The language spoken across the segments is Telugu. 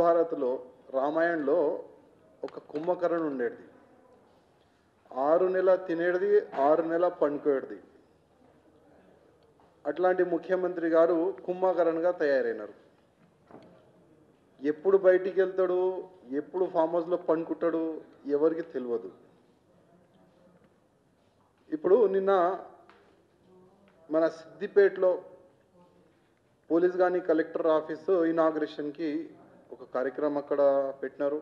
మహాభారత్లో రామాయణంలో ఒక కుంభకర్ణ ఉండేది ఆరు నెల తినేది ఆరు నెల పండుకోయేది అట్లాంటి ముఖ్యమంత్రి గారు కుంభకరణగా తయారైనారు ఎప్పుడు బయటికి వెళ్తాడు ఎప్పుడు ఫామ్ హౌస్లో పండుకుంటాడు ఎవరికి తెలియదు ఇప్పుడు నిన్న మన సిద్దిపేటలో పోలీస్ కానీ కలెక్టర్ ఆఫీసు ఇనాగ్రేషన్కి ఒక కార్యక్రమం అక్కడ పెట్టినారు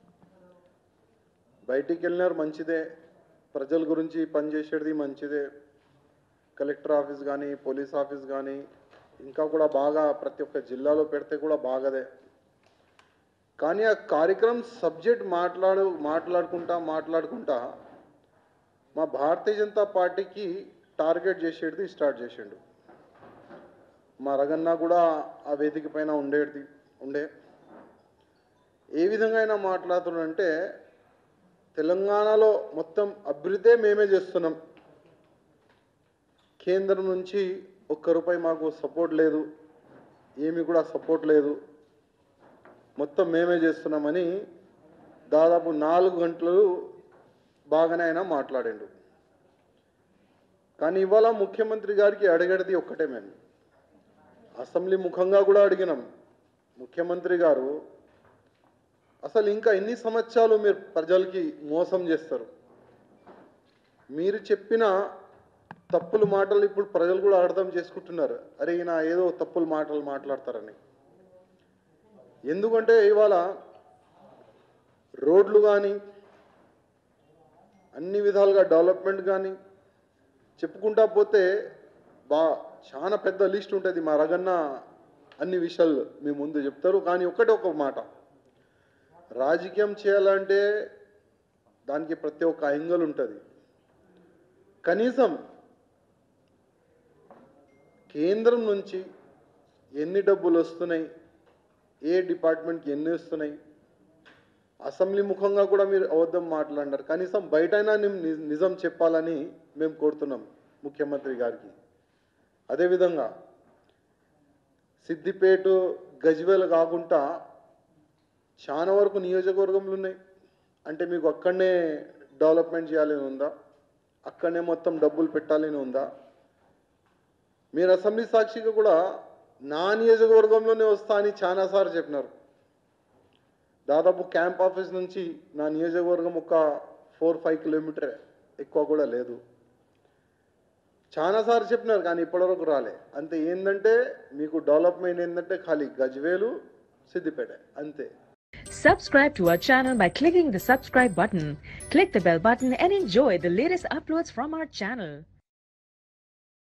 బయటికి వెళ్ళినారు మంచిదే ప్రజల గురించి పనిచేసేది మంచిదే కలెక్టర్ ఆఫీస్ కానీ పోలీస్ ఆఫీస్ కానీ ఇంకా కూడా బాగా ప్రతి ఒక్క జిల్లాలో పెడితే కూడా బాగదే కానీ ఆ కార్యక్రమం సబ్జెక్ట్ మాట్లాడు మాట్లాడుకుంటా మాట్లాడుకుంటా మా భారతీయ జనతా పార్టీకి టార్గెట్ చేసేది స్టార్ట్ చేసిండు మా రగన్న కూడా ఆ వేదిక పైన ఉండేది ఉండే ఏ విధంగా అయినా మాట్లాడుతున్నాడంటే తెలంగాణలో మొత్తం అభివృద్ధే మేమే చేస్తున్నాం కేంద్రం నుంచి ఒక్క రూపాయి మాకు సపోర్ట్ లేదు ఏమి కూడా సపోర్ట్ లేదు మొత్తం మేమే చేస్తున్నామని దాదాపు నాలుగు గంటలు బాగానే ఆయన మాట్లాడిండు కానీ ఇవాళ ముఖ్యమంత్రి గారికి అడిగేది ఒక్కటే మేము అసెంబ్లీ ముఖంగా కూడా అడిగినాం ముఖ్యమంత్రి గారు అసలు ఇంకా ఎన్ని సంవత్సరాలు మీరు ప్రజలకి మోసం చేస్తారు మీరు చెప్పిన తప్పుల మాటలు ఇప్పుడు ప్రజలు కూడా అర్థం చేసుకుంటున్నారు అరే ఈయన ఏదో తప్పుల మాటలు మాట్లాడతారని ఎందుకంటే ఇవాళ రోడ్లు కానీ అన్ని విధాలుగా డెవలప్మెంట్ కానీ చెప్పుకుంటా పోతే బా చాలా పెద్ద లిస్ట్ ఉంటుంది మా రగన్న అన్ని విషయాలు మీ ముందు చెప్తారు కానీ ఒకటే ఒక మాట రాజకీయం చేయాలంటే దానికి ప్రతి ఒక్క యాంగిల్ ఉంటుంది కనీసం కేంద్రం నుంచి ఎన్ని డబ్బులు వస్తున్నాయి ఏ డిపార్ట్మెంట్కి ఎన్ని వస్తున్నాయి అసెంబ్లీ ముఖంగా కూడా మీరు అబద్ధం మాట్లాడినారు కనీసం బయటైనా నిమ్- నిజం చెప్పాలని మేము కోరుతున్నాం ముఖ్యమంత్రి గారికి అదేవిధంగా సిద్దిపేట గజ్వేల్ కాకుండా చాలా వరకు నియోజకవర్గంలు ఉన్నాయి అంటే మీకు అక్కడనే డెవలప్మెంట్ చేయాలని ఉందా అక్కడనే మొత్తం డబ్బులు పెట్టాలని ఉందా మీరు అసెంబ్లీ సాక్షిగా కూడా నా నియోజకవర్గంలోనే వస్తా అని చాలాసార్లు చెప్పినారు దాదాపు క్యాంప్ ఆఫీస్ నుంచి నా నియోజకవర్గం ఒక ఫోర్ ఫైవ్ కిలోమీటర్ ఎక్కువ కూడా లేదు చాలాసార్లు చెప్పినారు కానీ ఇప్పటివరకు రాలే అంతే ఏంటంటే మీకు డెవలప్మెంట్ ఏంటంటే ఖాళీ గజ్వేలు సిద్దిపేట అంతే Subscribe to our channel by clicking the subscribe button. Click the bell button and enjoy the latest uploads from our channel.